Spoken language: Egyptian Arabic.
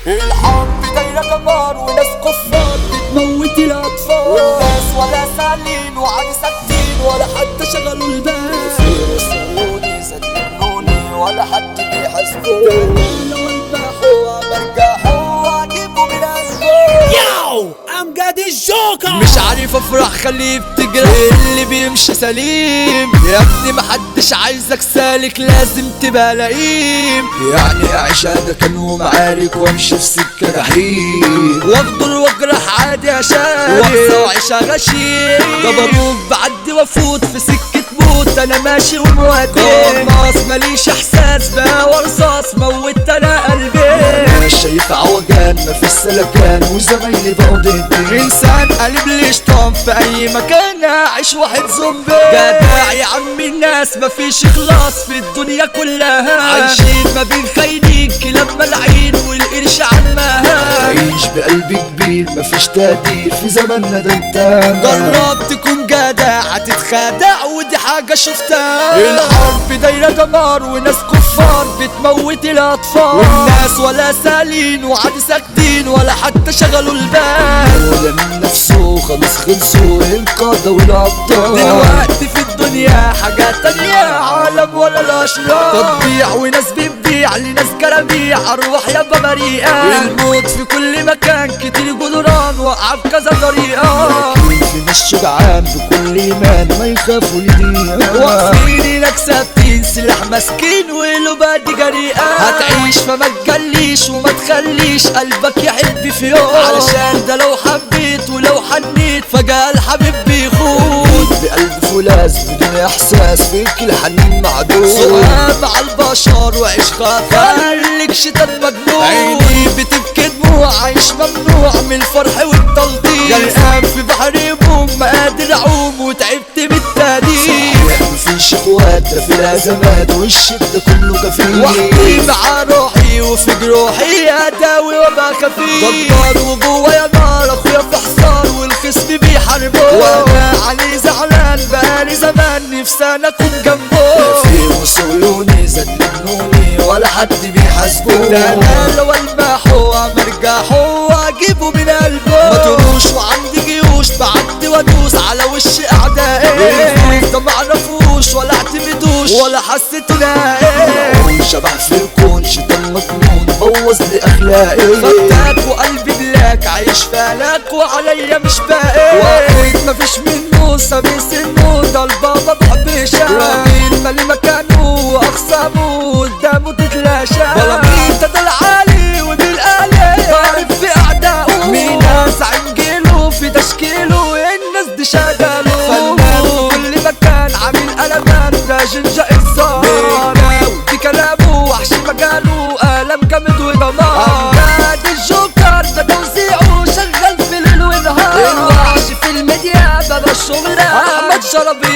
الحرب دايرة دمار وناس كفار بتموت الأطفال والناس ولا سالين وعادي ساكتين ولا حتى شغلوا البال يرسلوني زلموني ولا حد بيحاسبوني لو انبحوا برجعوا واجيبوا من أسفل ياو امجد الجوكر مش عارف افرح خليه بتجرح اللي بيمشي سليم يا ابني محدش عايزك سالك لازم تبقى لئيم يعني أعيش هذا كانوا معارك وامشي في سكة جحيم واغدر واجرح عادي اشارك واقسى وعيشة غشيم ضربوك بعدي وافوت في سكة موت انا ماشي ومودي قناص ماليش احساس بقى ورصاص موت انا قلبي أنا شايف عوجان مفيش سلكان وزمايلي بقوا ضدي انسان قلب لي شطان في اي مكان اعيش واحد زومبي جدع يا عم الناس مفيش اخلاص في الدنيا كلها عايشين ما بين خاينين كلاب ملعين والقرش عمها عيش بقلب كبير مفيش تقدير في زماننا ده انت جرب تكون جدع هتتخدع ودي حاجة شفتها الحرب دايرة دمار وناس كفار بتموت الأطفال والناس ولا سالين وعادي ساكتين ولا حتى شغلوا البال ولا من نفسه خلاص خلصوا القادة والأبطال دلوقتي في الدنيا حاجات تانية عالم ولا الأشرار تطبيع وناس بتبيع لناس جرابيع أرواح يابا بريئة الموت في كل مكان كتير جدران وقع بكذا طريقة في ناس شجعان بكل إيمان ما يخافوا لدقيقة واقفين هناك ثابتين سلاح ماسكين وقلوبها دي جريئة هتعيش فما تجليش وما تخليش قلبك يحب في يوم علشان ده لو حبيت ولو حنيت فجأة الحبيب بيخون بقلب فولاذ بدون إحساس فيك الحنين معدوم سؤال مع البشر وعيش خاطر خليك شيطان مجنون عيني بتبكي دموع عايش ممنوع من الفرح والتلطيف غرقان في بحر يبوم ما قادر اعوم وتعبت من التهديد مفيش اخوات ده في الازمات والشدة كله كفيل وحدي مع روحي وفي جروحي اداوي وما خفيف ضبار وجوايا نار اخويا في حصار والخصم بيحاربه وانا علي زعلان بقالي زمان نفسي انا اكون جنبه في وصولوني زلموني ولا حد بيحاسبوني ده انا لو المحو مرجحه واجيبه من قلبه ما تروش وعندي جيوش بعدي وادوس على وش اعدائي ده معرفوش ولا اعتمدوش ولا حسيت لاقي شبح في الكون شيطان مجنون بوظ لي اخلاقي فتاك وقلبي بلاك عايش فالك وعليا مش باقي وقيت مفيش منه سامي سنه ده البابا بحبشة راجل مالي مكانه واخصامه قدامه تتلاشى بلاميتا ده العالي وبالآلي ضارب في اعدائه مين زعيم جيله في تشكيله الناس دي شغاله فنان في كل مكان عامل قلبان راجل جائز صار في كلامه وحش مجاله قلم جامد ودمار امجاد الجوكر ده توزيعه شغال في الليل والنهار الوحش في الميديا بابا الشهرة احمد شربي